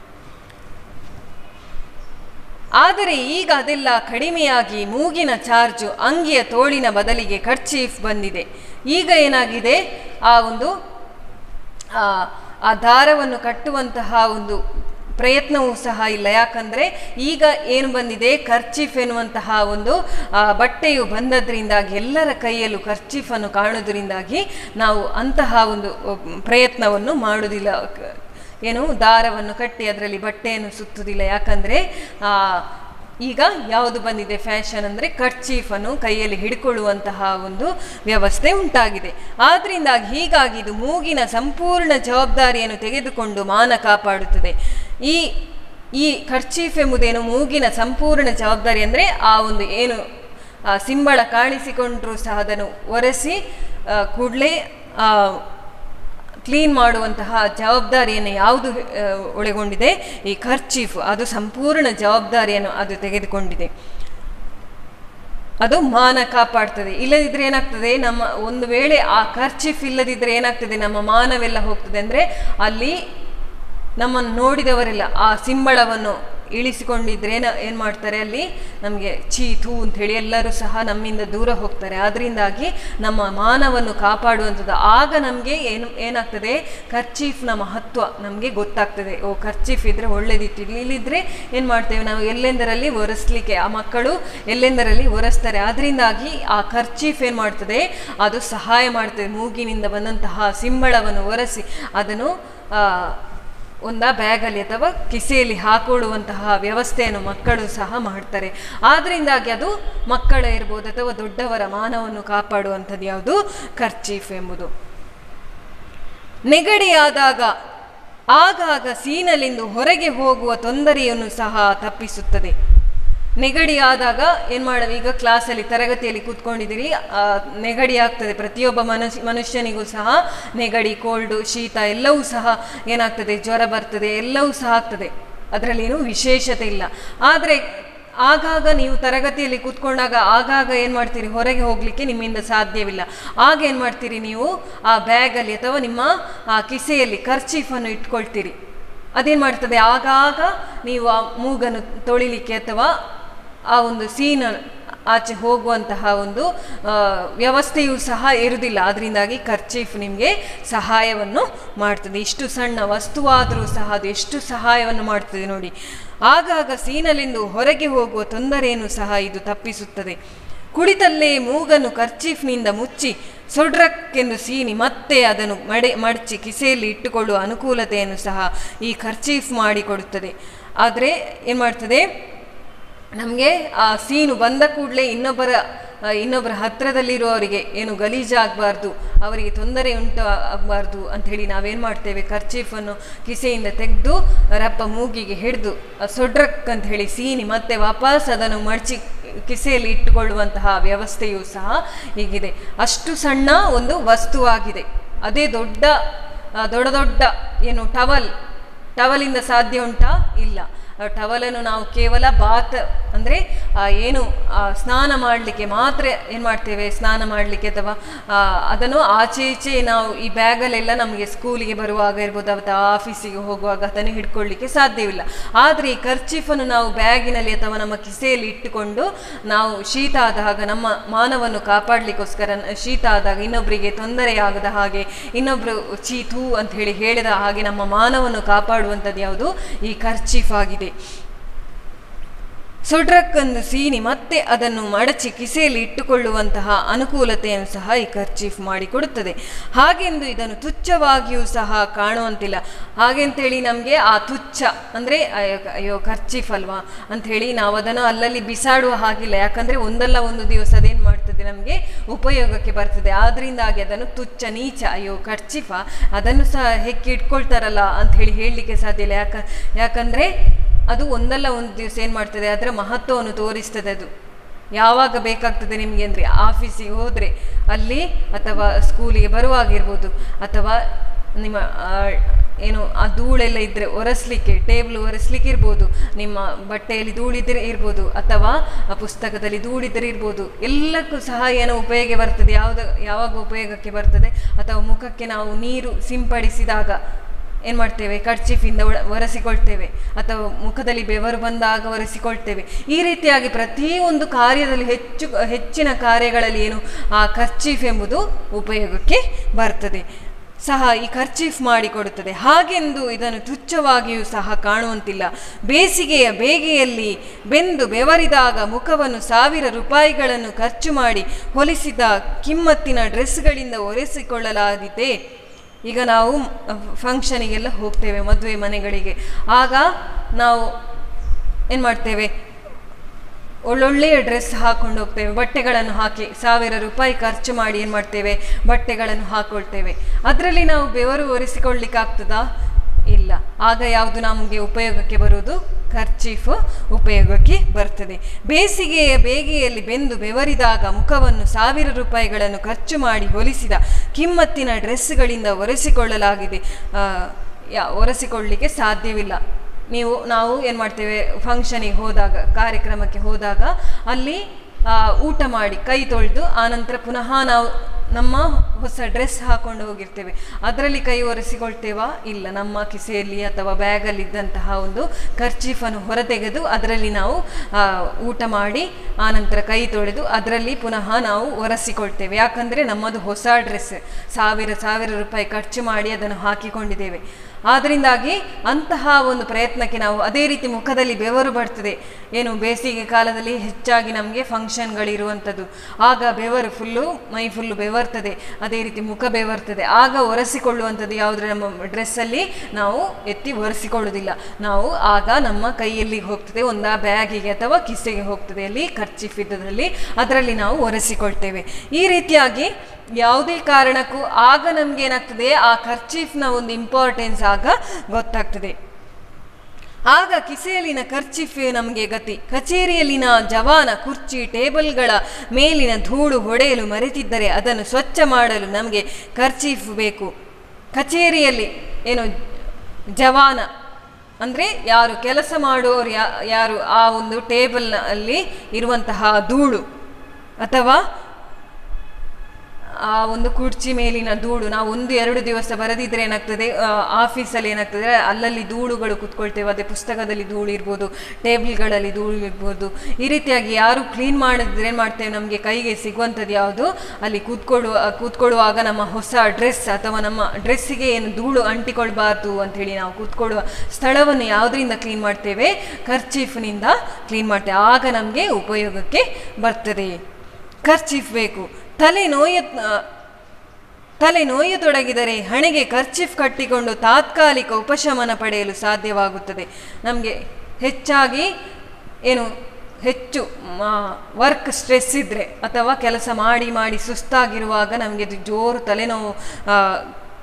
ಆದರೆ ಈಗ ಅದೆಲ್ಲ ಕಡಿಮೆಯಾಗಿ ಮೂಗಿನ ಚಾರ್ಜು ಅಂಗಿಯ ತೋಳಿನ ಬದಲಿಗೆ ಖರ್ಚೀಫ್ ಬಂದಿದೆ ಈಗ ಏನಾಗಿದೆ ಆ ಒಂದು ಆ ಆ ದಾರವನ್ನು ಕಟ್ಟುವಂತಹ ಒಂದು ಪ್ರಯತ್ನವೂ ಸಹ ಇಲ್ಲ ಯಾಕಂದರೆ ಈಗ ಏನು ಬಂದಿದೆ ಕರ್ಚೀಫ್ ಎನ್ನುವಂತಹ ಒಂದು ಆ, ಬಟ್ಟೆಯು ಬಂದದ್ರಿಂದಾಗಿ ಎಲ್ಲರ ಕೈಯಲ್ಲೂ ಕರ್ಚೀಫನ್ನು ಕಾಣೋದ್ರಿಂದಾಗಿ ನಾವು ಅಂತಹ ಒಂದು ಅಹ್, ಪ್ರಯತ್ನವನ್ನು ಮಾಡುವುದಿಲ್ಲ ಕ- ಏನು ದಾರವನ್ನು ಕಟ್ಟಿ ಅದರಲ್ಲಿ ಬಟ್ಟೆಯನ್ನು ಸುತ್ತುವುದಿಲ್ಲ ಯಾಕಂದರೆ ಈಗ ಯಾವುದು ಬಂದಿದೆ ಫ್ಯಾಷನ್ ಅಂದರೆ ಕರ್ಚೀಫನ್ನು ಕೈಯಲ್ಲಿ ಹಿಡ್ಕೊಳ್ಳುವಂತಹ ಒಂದು ವ್ಯವಸ್ಥೆ ಉಂಟಾಗಿದೆ ಆದ್ರಿಂದಾಗಿ ಹೀಗಾಗಿ ಇದು ಮೂಗಿನ ಸಂಪೂರ್ಣ ಜವಾಬ್ದಾರಿಯನ್ನು ತೆಗೆದುಕೊಂಡು ಮಾನ ಕಾಪಾಡುತ್ತದೆ ಈ ಈ ಖರ್ಚೀಫ್ ಎಂಬುದೇನು ಮೂಗಿನ ಸಂಪೂರ್ಣ ಜವಾಬ್ದಾರಿ ಅಂದರೆ ಆ ಒಂದು ಏನು ಆ ಸಿಂಬಳ ಕಾಣಿಸಿಕೊಂಡ್ರೂ ಸಹ ಅದನ್ನು ಒರೆಸಿ ಕೂಡಲೇ ಕ್ಲೀನ್ ಮಾಡುವಂತಹ ಜವಾಬ್ದಾರಿಯನ್ನು ಯಾವುದು ಆ, ಒಳಗೊಂಡಿದೆ ಈ ಖರ್ಚೀಫ್ ಅದು ಸಂಪೂರ್ಣ ಜವಾಬ್ದಾರಿಯನ್ನು ಅದು ತೆಗೆದುಕೊಂಡಿದೆ ಅದು ಮಾನ ಕಾಪಾಡ್ತದೆ ಇಲ್ಲದಿದ್ರೆ ಏನಾಗ್ತದೆ ನಮ್ಮ ಒಂದು ವೇಳೆ ಆ ಖರ್ಚೀಫ್ ಇಲ್ಲದಿದ್ರೆ ಏನಾಗ್ತದೆ ನಮ್ಮ ಮಾನವೆಲ್ಲ ಹೋಗ್ತದೆ ಅಂದರೆ ಅಲ್ಲಿ ನಮ್ಮನ್ನು ನೋಡಿದವರೆಲ್ಲ ಆ ಸಿಂಬಳವನ್ನು ಇಳಿಸಿಕೊಂಡಿದ್ರೆ ಏನ ಏನು ಮಾಡ್ತಾರೆ ಅಲ್ಲಿ ನಮಗೆ ಚೀ ಥೂ ಹೇಳಿ ಎಲ್ಲರೂ ಸಹ ನಮ್ಮಿಂದ ದೂರ ಹೋಗ್ತಾರೆ ಅದರಿಂದಾಗಿ ನಮ್ಮ ಮಾನವನ್ನು ಕಾಪಾಡುವಂಥದ್ದು ಆಗ ನಮಗೆ ಏನು ಏನಾಗ್ತದೆ ಖರ್ಚೀಫ್ನ ಮಹತ್ವ ನಮಗೆ ಗೊತ್ತಾಗ್ತದೆ ಓ ಖರ್ಚೀಫ್ ಇದ್ದರೆ ಒಳ್ಳೇದಿತ್ತು ಇಲ್ಲಿದ್ರೆ ಏನು ಮಾಡ್ತೇವೆ ನಾವು ಎಲ್ಲೆಂದರಲ್ಲಿ ಒರೆಸ್ಲಿಕ್ಕೆ ಆ ಮಕ್ಕಳು ಎಲ್ಲೆಂದರಲ್ಲಿ ಒರೆಸ್ತಾರೆ ಅದರಿಂದಾಗಿ ಆ ಖರ್ಚೀಫ್ ಏನು ಮಾಡ್ತದೆ ಅದು ಸಹಾಯ ಮಾಡ್ತದೆ ಮೂಗಿನಿಂದ ಬಂದಂತಹ ಸಿಂಬಳವನ್ನು ಒರೆಸಿ ಅದನ್ನು ಆ, ಒಂದ ಬ್ಯಾಗಲ್ಲಿ ಅಥವಾ ಕಿಸೆಯಲ್ಲಿ ಹಾಕೊಳ್ಳುವಂತಹ ವ್ಯವಸ್ಥೆಯನ್ನು ಮಕ್ಕಳು ಸಹ ಮಾಡ್ತಾರೆ ಆದ್ರಿಂದಾಗಿ ಅದು ಮಕ್ಕಳ ಇರ್ಬೋದು ಅಥವಾ ದೊಡ್ಡವರ ಮಾನವನ್ನು ಕಾಪಾಡುವಂಥದ್ದು ಯಾವುದು ಖರ್ಚೀಫ್ ಎಂಬುದು ನೆಗಡಿಯಾದಾಗ ಆಗಾಗ ಸೀನಲಿಂದು ಹೊರಗೆ ಹೋಗುವ ತೊಂದರೆಯನ್ನು ಸಹ ತಪ್ಪಿಸುತ್ತದೆ ನೆಗಡಿ ಆದಾಗ ಏನು ಮಾಡ ಈಗ ಕ್ಲಾಸಲ್ಲಿ ತರಗತಿಯಲ್ಲಿ ಕೂತ್ಕೊಂಡಿದ್ದೀರಿ ಆ, ನೆಗಡಿ ಆಗ್ತದೆ ಪ್ರತಿಯೊಬ್ಬ ಮನುಷ್ಯ ಮನುಷ್ಯನಿಗೂ ಸಹ ನೆಗಡಿ ಕೋಲ್ಡು ಶೀತ ಎಲ್ಲವೂ ಸಹ ಏನಾಗ್ತದೆ ಜ್ವರ ಬರ್ತದೆ ಎಲ್ಲವೂ ಸಹ ಆಗ್ತದೆ ಅದರಲ್ಲಿ ಏನು ವಿಶೇಷತೆ ಇಲ್ಲ ಆದರೆ ಆಗಾಗ ನೀವು ತರಗತಿಯಲ್ಲಿ ಕೂತ್ಕೊಂಡಾಗ ಆಗಾಗ ಏನು ಮಾಡ್ತೀರಿ ಹೊರಗೆ ಹೋಗಲಿಕ್ಕೆ ನಿಮ್ಮಿಂದ ಸಾಧ್ಯವಿಲ್ಲ ಆಗ ಏನು ಮಾಡ್ತೀರಿ ನೀವು ಆ ಬ್ಯಾಗಲ್ಲಿ ಅಥವಾ ನಿಮ್ಮ ಆ ಕಿಸೆಯಲ್ಲಿ ಖರ್ಚೀಫನ್ನು ಇಟ್ಕೊಳ್ತೀರಿ ಅದೇನು ಮಾಡ್ತದೆ ಆಗಾಗ ನೀವು ಆ ಮೂಗನ್ನು ತೊಳಿಲಿಕ್ಕೆ ಅಥವಾ ಆ ಒಂದು ಸೀನ ಆಚೆ ಹೋಗುವಂತಹ ಒಂದು ಆ, ವ್ಯವಸ್ಥೆಯೂ ಸಹ ಇರುವುದಿಲ್ಲ ಅದರಿಂದಾಗಿ ಖರ್ಚೀಫ್ ನಿಮಗೆ ಸಹಾಯವನ್ನು ಮಾಡ್ತದೆ ಇಷ್ಟು ಸಣ್ಣ ವಸ್ತುವಾದರೂ ಸಹ ಅದು ಎಷ್ಟು ಸಹಾಯವನ್ನು ಮಾಡ್ತದೆ ನೋಡಿ ಆಗಾಗ ಸೀನಲಿಂದು ಹೊರಗೆ ಹೋಗುವ ತೊಂದರೆಯನ್ನು ಸಹ ಇದು ತಪ್ಪಿಸುತ್ತದೆ ಕುಳಿತಲ್ಲೇ ಮೂಗನ್ನು ಕರ್ಚೀಫ್ನಿಂದ ಮುಚ್ಚಿ ಸೊಡ್ರಕ್ಕೆಂದು ಸೀನಿ ಮತ್ತೆ ಅದನ್ನು ಮಡೆ ಮಡಚಿ ಕಿಸೆಯಲ್ಲಿ ಇಟ್ಟುಕೊಳ್ಳುವ ಅನುಕೂಲತೆಯನ್ನು ಸಹ ಈ ಖರ್ಚೀಫ್ ಮಾಡಿಕೊಡುತ್ತದೆ ಆದರೆ ಏನು ಮಾಡ್ತದೆ ನಮಗೆ ಆ ಸೀನು ಬಂದ ಕೂಡಲೇ ಇನ್ನೊಬ್ಬರ ಆ, ಇನ್ನೊಬ್ಬರ ಹತ್ತಿರದಲ್ಲಿರುವವರಿಗೆ ಏನು ಗಲೀಜಾಗಬಾರ್ದು ಅವರಿಗೆ ತೊಂದರೆ ಉಂಟು ಆಗಬಾರ್ದು ಅಂಥೇಳಿ ನಾವೇನು ಮಾಡ್ತೇವೆ ಖರ್ಚೀಫನ್ನು ಕಿಸೆಯಿಂದ ತೆಗೆದು ರಪ್ಪ ಮೂಗಿಗೆ ಹಿಡಿದು ಸೊಡ್ರಕ್ ಅಂತ ಹೇಳಿ ಸೀನಿ ಮತ್ತೆ ವಾಪಸ್ ಅದನ್ನು ಮಡಚಿ ಕಿಸೆಯಲ್ಲಿ ಇಟ್ಟುಕೊಳ್ಳುವಂತಹ ವ್ಯವಸ್ಥೆಯೂ ಸಹ ಹೀಗಿದೆ ಅಷ್ಟು ಸಣ್ಣ ಒಂದು ವಸ್ತುವಾಗಿದೆ ಅದೇ ದೊಡ್ಡ ಆ, ದೊಡ್ಡ ದೊಡ್ಡ ಏನು ಟವಲ್ ಟವಲಿಂದ ಸಾಧ್ಯ ಉಂಟಾ ಇಲ್ಲ ಆ ಟವಲನ್ನು ನಾವು ಕೇವಲ ಬಾತ್ ಅಂದರೆ ಏನು ಆ, ಸ್ನಾನ ಮಾಡಲಿಕ್ಕೆ ಮಾತ್ರ ಏನು ಮಾಡ್ತೇವೆ ಸ್ನಾನ ಮಾಡಲಿಕ್ಕೆ ಅಥವಾ ಆ, ಅದನ್ನು ಆಚೆ ಈಚೆ ನಾವು ಈ ಬ್ಯಾಗಲ್ಲೆಲ್ಲ ನಮಗೆ ಸ್ಕೂಲಿಗೆ ಬರುವಾಗ ಇರ್ಬೋದು ಅಥವಾ ಆಫೀಸಿಗೆ ಹೋಗುವಾಗ ಅದನ್ನು ಹಿಡ್ಕೊಳ್ಳಿಕ್ಕೆ ಸಾಧ್ಯವಿಲ್ಲ ಆದರೆ ಈ ಖರ್ಚೀಫನ್ನು ನಾವು ಬ್ಯಾಗಿನಲ್ಲಿ ಅಥವಾ ನಮ್ಮ ಕಿಸೆಯಲ್ಲಿ ಇಟ್ಟುಕೊಂಡು ನಾವು ಶೀತ ಆದಾಗ ನಮ್ಮ ಮಾನವನ್ನು ಕಾಪಾಡಲಿಕ್ಕೋಸ್ಕರ ನ- ಶೀತ ಆದಾಗ ಇನ್ನೊಬ್ಬರಿಗೆ ತೊಂದರೆಯಾಗದ ಹಾಗೆ ಇನ್ನೊಬ್ಬರು ಚೀತು ಅಂತ ಹೇಳಿ ಹೇಳಿದ ಹಾಗೆ ನಮ್ಮ ಮಾನವನ್ನು ಕಾಪಾಡುವಂಥದ್ದು ಯಾವುದು ಈ ಖರ್ಚೀಫ್ ಆಗಿದೆ ಸೊಡ್ರಕ್ಕಂದು ಸೀನಿ ಮತ್ತೆ ಅದನ್ನು ಮಡಚಿ ಕಿಸೆಯಲ್ಲಿ ಇಟ್ಟುಕೊಳ್ಳುವಂತಹ ಅನುಕೂಲತೆಯನ್ನು ಸಹ ಈ ಖರ್ಚೀಫ್ ಮಾಡಿಕೊಡುತ್ತದೆ ಹಾಗೆಂದು ಇದನ್ನು ತುಚ್ಛವಾಗಿಯೂ ಸಹ ಕಾಣುವಂತಿಲ್ಲ ಹಾಗೆಂತೇಳಿ ನಮಗೆ ಆ ತುಚ್ಛ ಅಂದರೆ ಅಯ್ಯೋ ಖರ್ಚೀಫ್ ಅಲ್ವಾ ಅಂಥೇಳಿ ನಾವು ಅದನ್ನು ಅಲ್ಲಲ್ಲಿ ಬಿಸಾಡುವ ಹಾಗಿಲ್ಲ ಯಾಕಂದರೆ ಒಂದಲ್ಲ ಒಂದು ದಿವಸ ಅದೇನು ಮಾಡ್ತದೆ ನಮಗೆ ಉಪಯೋಗಕ್ಕೆ ಬರ್ತದೆ ಆದ್ದರಿಂದಾಗಿ ಅದನ್ನು ತುಚ್ಛ ನೀಚ ಅಯ್ಯೋ ಖರ್ಚೀಫ ಅದನ್ನು ಸಹ ಹೆಕ್ಕಿ ಇಟ್ಕೊಳ್ತಾರಲ್ಲ ಅಂತ ಹೇಳಿ ಹೇಳಲಿಕ್ಕೆ ಸಾಧ್ಯ ಇಲ್ಲ ಯಾಕ ಯಾಕಂದರೆ ಅದು ಒಂದಲ್ಲ ಒಂದು ದಿವಸ ಏನು ಮಾಡ್ತದೆ ಅದರ ಮಹತ್ವವನ್ನು ತೋರಿಸ್ತದೆ ಅದು ಯಾವಾಗ ಬೇಕಾಗ್ತದೆ ನಿಮಗೆ ಅಂದರೆ ಆಫೀಸಿಗೆ ಹೋದರೆ ಅಲ್ಲಿ ಅಥವಾ ಸ್ಕೂಲಿಗೆ ಬರುವಾಗಿರ್ಬೋದು ಅಥವಾ ನಿಮ್ಮ ಆ, ಏನು ಆ ಧೂಳೆಲ್ಲ ಇದ್ದರೆ ಒರೆಸ್ಲಿಕ್ಕೆ ಟೇಬಲ್ ಒರೆಸ್ಲಿಕ್ಕೆ ಇರ್ಬೋದು ನಿಮ್ಮ ಬಟ್ಟೆಯಲ್ಲಿ ಧೂಳಿದ್ರೆ ಇರ್ಬೋದು ಅಥವಾ ಆ ಪುಸ್ತಕದಲ್ಲಿ ಧೂಳಿದ್ರೆ ಇರ್ಬೋದು ಎಲ್ಲಕ್ಕೂ ಸಹ ಏನೋ ಉಪಯೋಗ ಬರ್ತದೆ ಯಾವ್ದು ಯಾವಾಗ ಉಪಯೋಗಕ್ಕೆ ಬರ್ತದೆ ಅಥವಾ ಮುಖಕ್ಕೆ ನಾವು ನೀರು ಸಿಂಪಡಿಸಿದಾಗ ಏನು ಮಾಡ್ತೇವೆ ಕರ್ಚೀಫಿಂದ ಒಳ ಒರೆಸಿಕೊಳ್ತೇವೆ ಅಥವಾ ಮುಖದಲ್ಲಿ ಬೆವರು ಬಂದಾಗ ಒರೆಸಿಕೊಳ್ತೇವೆ ಈ ರೀತಿಯಾಗಿ ಪ್ರತಿಯೊಂದು ಕಾರ್ಯದಲ್ಲಿ ಹೆಚ್ಚು ಹೆಚ್ಚಿನ ಕಾರ್ಯಗಳಲ್ಲಿ ಏನು ಆ ಖರ್ಚೀಫ್ ಎಂಬುದು ಉಪಯೋಗಕ್ಕೆ ಬರ್ತದೆ ಸಹ ಈ ಖರ್ಚೀಫ್ ಮಾಡಿಕೊಡುತ್ತದೆ ಹಾಗೆಂದು ಇದನ್ನು ತುಚ್ಛವಾಗಿಯೂ ಸಹ ಕಾಣುವಂತಿಲ್ಲ ಬೇಸಿಗೆಯ ಬೇಗೆಯಲ್ಲಿ ಬೆಂದು ಬೆವರಿದಾಗ ಮುಖವನ್ನು ಸಾವಿರ ರೂಪಾಯಿಗಳನ್ನು ಖರ್ಚು ಮಾಡಿ ಹೊಲಿಸಿದ ಕಿಮ್ಮತ್ತಿನ ಡ್ರೆಸ್ಗಳಿಂದ ಒರೆಸಿಕೊಳ್ಳಲಾಗಿದೆ ಈಗ ನಾವು ಫಂಕ್ಷನಿಗೆಲ್ಲ ಹೋಗ್ತೇವೆ ಮದುವೆ ಮನೆಗಳಿಗೆ ಆಗ ನಾವು ಏನು ಮಾಡ್ತೇವೆ ಒಳ್ಳೊಳ್ಳೆಯ ಡ್ರೆಸ್ ಹಾಕೊಂಡು ಹೋಗ್ತೇವೆ ಬಟ್ಟೆಗಳನ್ನು ಹಾಕಿ ಸಾವಿರ ರೂಪಾಯಿ ಖರ್ಚು ಮಾಡಿ ಏನು ಮಾಡ್ತೇವೆ ಬಟ್ಟೆಗಳನ್ನು ಹಾಕೊಳ್ತೇವೆ ಅದರಲ್ಲಿ ನಾವು ಬೆವರು ಒರೆಸಿಕೊಳ್ಳಿಕ್ಕಾಗ್ತದಾ ಇಲ್ಲ ಆಗ ಯಾವುದು ನಮಗೆ ಉಪಯೋಗಕ್ಕೆ ಬರುವುದು ಖರ್ಚೀಫ್ ಉಪಯೋಗಕ್ಕೆ ಬರ್ತದೆ ಬೇಸಿಗೆಯ ಬೇಗೆಯಲ್ಲಿ ಬೆಂದು ಬೆವರಿದಾಗ ಮುಖವನ್ನು ಸಾವಿರ ರೂಪಾಯಿಗಳನ್ನು ಖರ್ಚು ಮಾಡಿ ಹೊಲಿಸಿದ ಕಿಮ್ಮತ್ತಿನ ಡ್ರೆಸ್ಗಳಿಂದ ಒರೆಸಿಕೊಳ್ಳಲಾಗಿದೆ ಆ, ಯಾ ಒರೆಸಿಕೊಳ್ಳಲಿಕ್ಕೆ ಸಾಧ್ಯವಿಲ್ಲ ನೀವು ನಾವು ಏನು ಮಾಡ್ತೇವೆ ಫಂಕ್ಷನಿಗೆ ಹೋದಾಗ ಕಾರ್ಯಕ್ರಮಕ್ಕೆ ಹೋದಾಗ ಅಲ್ಲಿ ಆ, ಊಟ ಮಾಡಿ ಕೈ ತೊಳೆದು ಆನಂತರ ಪುನಃ ನಾವು ನಮ್ಮ ಹೊಸ ಡ್ರೆಸ್ ಹಾಕೊಂಡು ಹೋಗಿರ್ತೇವೆ ಅದರಲ್ಲಿ ಕೈ ಒರೆಸಿಕೊಳ್ತೇವಾ ಇಲ್ಲ ನಮ್ಮ ಕಿಸೆಯಲ್ಲಿ ಅಥವಾ ಬ್ಯಾಗಲ್ಲಿ ಇದ್ದಂತಹ ಒಂದು ಖರ್ಚೀಫನ್ನು ಹೊರತೆಗೆದು ಅದರಲ್ಲಿ ನಾವು ಆ, ಊಟ ಮಾಡಿ ಆನಂತರ ಕೈ ತೊಳೆದು ಅದರಲ್ಲಿ ಪುನಃ ನಾವು ಒರೆಸಿಕೊಳ್ತೇವೆ ಯಾಕಂದರೆ ನಮ್ಮದು ಹೊಸ ಡ್ರೆಸ್ ಸಾವಿರ ಸಾವಿರ ರೂಪಾಯಿ ಖರ್ಚು ಮಾಡಿ ಅದನ್ನು ಹಾಕಿಕೊಂಡಿದ್ದೇವೆ ಆದ್ದರಿಂದಾಗಿ ಅಂತಹ ಒಂದು ಪ್ರಯತ್ನಕ್ಕೆ ನಾವು ಅದೇ ರೀತಿ ಮುಖದಲ್ಲಿ ಬೆವರು ಬರ್ತದೆ ಏನು ಬೇಸಿಗೆ ಕಾಲದಲ್ಲಿ ಹೆಚ್ಚಾಗಿ ನಮಗೆ ಫಂಕ್ಷನ್ಗಳಿರುವಂಥದ್ದು ಆಗ ಬೆವರು ಫುಲ್ಲು ಮೈ ಫುಲ್ಲು ಬೆವರ್ತದೆ ಅದೇ ರೀತಿ ಮುಖ ಬೆವರ್ತದೆ ಆಗ ಒರೆಸಿಕೊಳ್ಳುವಂಥದ್ದು ಯಾವುದ್ರ ನಮ್ಮ ಡ್ರೆಸ್ಸಲ್ಲಿ ನಾವು ಎತ್ತಿ ಒರೆಸಿಕೊಳ್ಳುವುದಿಲ್ಲ ನಾವು ಆಗ ನಮ್ಮ ಕೈಯಲ್ಲಿ ಹೋಗ್ತದೆ ಒಂದಾ ಬ್ಯಾಗಿಗೆ ಅಥವಾ ಕಿಸೆಗೆ ಹೋಗ್ತದೆ ಅಲ್ಲಿ ಖರ್ಚಿಫಿದ್ದದಲ್ಲಿ ಅದರಲ್ಲಿ ನಾವು ಒರೆಸಿಕೊಳ್ತೇವೆ ಈ ರೀತಿಯಾಗಿ ಯಾವುದೇ ಕಾರಣಕ್ಕೂ ಆಗ ನಮ್ಗೆ ಏನಾಗ್ತದೆ ಆ ಖರ್ಚೀಫ್ನ ಒಂದು ಇಂಪಾರ್ಟೆನ್ಸ್ ಆಗ ಗೊತ್ತಾಗ್ತದೆ ಆಗ ಕಿಸೆಯಲ್ಲಿನ ಖರ್ಚಿಫ್ ನಮಗೆ ಗತಿ ಕಚೇರಿಯಲ್ಲಿನ ಜವಾನ ಕುರ್ಚಿ ಟೇಬಲ್ಗಳ ಮೇಲಿನ ಧೂಳು ಹೊಡೆಯಲು ಮರೆತಿದ್ದರೆ ಅದನ್ನು ಸ್ವಚ್ಛ ಮಾಡಲು ನಮಗೆ ಖರ್ಚೀಫ್ ಬೇಕು ಕಚೇರಿಯಲ್ಲಿ ಏನು ಜವಾನ ಅಂದರೆ ಯಾರು ಕೆಲಸ ಮಾಡುವವರು ಯಾ ಯಾರು ಆ ಒಂದು ಟೇಬಲ್ನಲ್ಲಿ ಇರುವಂತಹ ಧೂಳು ಅಥವಾ ಆ ಒಂದು ಕುರ್ಚಿ ಮೇಲಿನ ಧೂಳು ನಾವು ಒಂದು ಎರಡು ದಿವಸ ಬರದಿದ್ರೆ ಏನಾಗ್ತದೆ ಆ, ಆಫೀಸಲ್ಲಿ ಏನಾಗ್ತದೆ ಅಲ್ಲಲ್ಲಿ ಧೂಳುಗಳು ಕುತ್ಕೊಳ್ತೇವೆ ಅದೇ ಪುಸ್ತಕದಲ್ಲಿ ಧೂಳು ಇರ್ಬೋದು ಟೇಬಲ್ಗಳಲ್ಲಿ ಧೂಳು ಇರ್ಬೋದು ಈ ರೀತಿಯಾಗಿ ಯಾರು ಕ್ಲೀನ್ ಮಾಡಿದ್ರೆ ಏನು ಮಾಡ್ತೇವೆ ನಮಗೆ ಕೈಗೆ ಸಿಗುವಂಥದ್ದು ಯಾವುದು ಅಲ್ಲಿ ಕೂತ್ಕೊಳ್ಳುವ ಕೂತ್ಕೊಳ್ಳುವಾಗ ನಮ್ಮ ಹೊಸ ಡ್ರೆಸ್ ಅಥವಾ ನಮ್ಮ ಡ್ರೆಸ್ಸಿಗೆ ಏನು ಧೂಳು ಅಂಟಿಕೊಳ್ಬಾರ್ದು ಅಂಥೇಳಿ ನಾವು ಕೂತ್ಕೊಳ್ಳುವ ಸ್ಥಳವನ್ನು ಯಾವುದರಿಂದ ಕ್ಲೀನ್ ಮಾಡ್ತೇವೆ ಖರ್ಚೀಫ್ನಿಂದ ಕ್ಲೀನ್ ಮಾಡ್ತೇವೆ ಆಗ ನಮಗೆ ಉಪಯೋಗಕ್ಕೆ ಬರ್ತದೆ ಖರ್ಚೀಫ್ ಬೇಕು ತಲೆ ನೋಯ ತಲೆ ನೋಯತೊಡಗಿದರೆ ಹಣೆಗೆ ಖರ್ಚಿಫ್ ಕಟ್ಟಿಕೊಂಡು ತಾತ್ಕಾಲಿಕ ಉಪಶಮನ ಪಡೆಯಲು ಸಾಧ್ಯವಾಗುತ್ತದೆ ನಮಗೆ ಹೆಚ್ಚಾಗಿ ಏನು ಹೆಚ್ಚು ವರ್ಕ್ ಸ್ಟ್ರೆಸ್ ಇದ್ದರೆ ಅಥವಾ ಕೆಲಸ ಮಾಡಿ ಮಾಡಿ ಸುಸ್ತಾಗಿರುವಾಗ ನಮಗೆ ಅದು ಜೋರು ತಲೆನೋವು ಆ,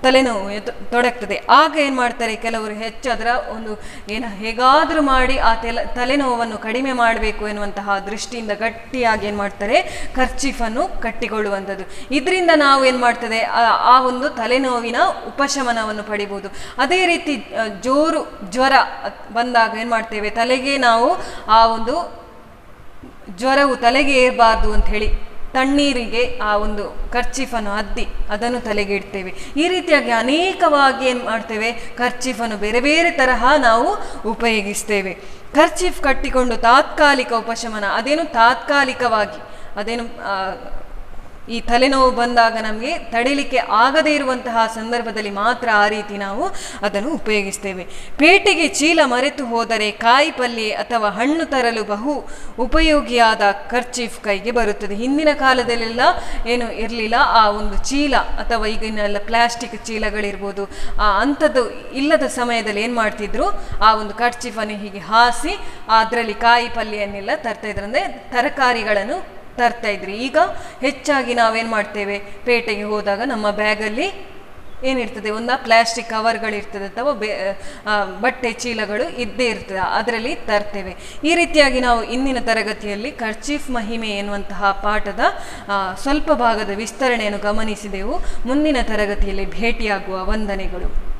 ತಲೆನೋವು ಎದ್ದು ತೊಡಗ್ತದೆ ಆಗ ಏನು ಮಾಡ್ತಾರೆ ಕೆಲವರು ಹೆಚ್ಚು ಅದರ ಒಂದು ಏನು ಹೇಗಾದರೂ ಮಾಡಿ ಆ ತೆಲ ತಲೆನೋವನ್ನು ಕಡಿಮೆ ಮಾಡಬೇಕು ಎನ್ನುವಂತಹ ದೃಷ್ಟಿಯಿಂದ ಗಟ್ಟಿಯಾಗಿ ಏನು ಮಾಡ್ತಾರೆ ಖರ್ಚೀಫನ್ನು ಕಟ್ಟಿಕೊಳ್ಳುವಂಥದ್ದು ಇದರಿಂದ ನಾವು ಏನು ಮಾಡ್ತದೆ ಆ- ಆ ಒಂದು ತಲೆನೋವಿನ ಉಪಶಮನವನ್ನು ಪಡಿಬೋದು ಅದೇ ರೀತಿ ಆ, ಜೋರು ಜ್ವರ ಅತ್- ಬಂದಾಗ ಏನು ಮಾಡ್ತೇವೆ ತಲೆಗೆ ನಾವು ಆ ಒಂದು ಜ್ವರವು ತಲೆಗೆ ಏರಬಾರ್ದು ಅಂತ ಹೇಳಿ ತಣ್ಣೀರಿಗೆ ಆ ಒಂದು ಕರ್ಚೀಫನ್ನು ಅದ್ದಿ ಅದನ್ನು ತಲೆಗೆ ಇಡ್ತೇವೆ ಈ ರೀತಿಯಾಗಿ ಅನೇಕವಾಗಿ ಏನು ಮಾಡ್ತೇವೆ ಕರ್ಚೀಫನ್ನು ಬೇರೆ ಬೇರೆ ತರಹ ನಾವು ಉಪಯೋಗಿಸ್ತೇವೆ ಕರ್ಚೀಫ್ ಕಟ್ಟಿಕೊಂಡು ತಾತ್ಕಾಲಿಕ ಉಪಶಮನ ಅದೇನು ತಾತ್ಕಾಲಿಕವಾಗಿ ಅದೇನು ಆ, ಈ ತಲೆನೋವು ಬಂದಾಗ ನಮಗೆ ತಡಿಲಿಕ್ಕೆ ಆಗದೇ ಇರುವಂತಹ ಸಂದರ್ಭದಲ್ಲಿ ಮಾತ್ರ ಆ ರೀತಿ ನಾವು ಅದನ್ನು ಉಪಯೋಗಿಸ್ತೇವೆ ಪೇಟೆಗೆ ಚೀಲ ಮರೆತು ಹೋದರೆ ಕಾಯಿ ಪಲ್ಯ ಅಥವಾ ಹಣ್ಣು ತರಲು ಬಹು ಉಪಯೋಗಿಯಾದ ಕರ್ಚೀಫ್ ಕೈಗೆ ಬರುತ್ತದೆ ಹಿಂದಿನ ಕಾಲದಲ್ಲೆಲ್ಲ ಏನು ಇರಲಿಲ್ಲ ಆ ಒಂದು ಚೀಲ ಅಥವಾ ಈಗಿನೆಲ್ಲ ಪ್ಲಾಸ್ಟಿಕ್ ಚೀಲಗಳಿರ್ಬೋದು ಆ ಅಂಥದ್ದು ಇಲ್ಲದ ಸಮಯದಲ್ಲಿ ಏನು ಮಾಡ್ತಿದ್ರು ಆ ಒಂದು ಕರ್ಚೀಫನ್ನು ಹೀಗೆ ಹಾಸಿ ಅದರಲ್ಲಿ ಕಾಯಿ ಪಲ್ಯವನ್ನೆಲ್ಲ ತರ್ತಾ ಇದ್ರು ಅಂದರೆ ತರಕಾರಿಗಳನ್ನು ತರ್ತಾ ಇದ್ರಿ ಈಗ ಹೆಚ್ಚಾಗಿ ನಾವೇನು ಮಾಡ್ತೇವೆ ಪೇಟೆಗೆ ಹೋದಾಗ ನಮ್ಮ ಬ್ಯಾಗಲ್ಲಿ ಏನಿರ್ತದೆ ಒಂದು ಪ್ಲಾಸ್ಟಿಕ್ ಕವರ್ಗಳಿರ್ತದೆ ಅಥವಾ ಬೇ ಆ, ಬಟ್ಟೆ ಚೀಲಗಳು ಇದ್ದೇ ಇರ್ತದೆ ಅದರಲ್ಲಿ ತರ್ತೇವೆ ಈ ರೀತಿಯಾಗಿ ನಾವು ಇಂದಿನ ತರಗತಿಯಲ್ಲಿ ಕರ್ಚೀಫ್ ಮಹಿಮೆ ಎನ್ನುವಂತಹ ಪಾಠದ ಆ, ಸ್ವಲ್ಪ ಭಾಗದ ವಿಸ್ತರಣೆಯನ್ನು ಗಮನಿಸಿದೆವು ಮುಂದಿನ ತರಗತಿಯಲ್ಲಿ ಭೇಟಿಯಾಗುವ ವಂದನೆಗಳು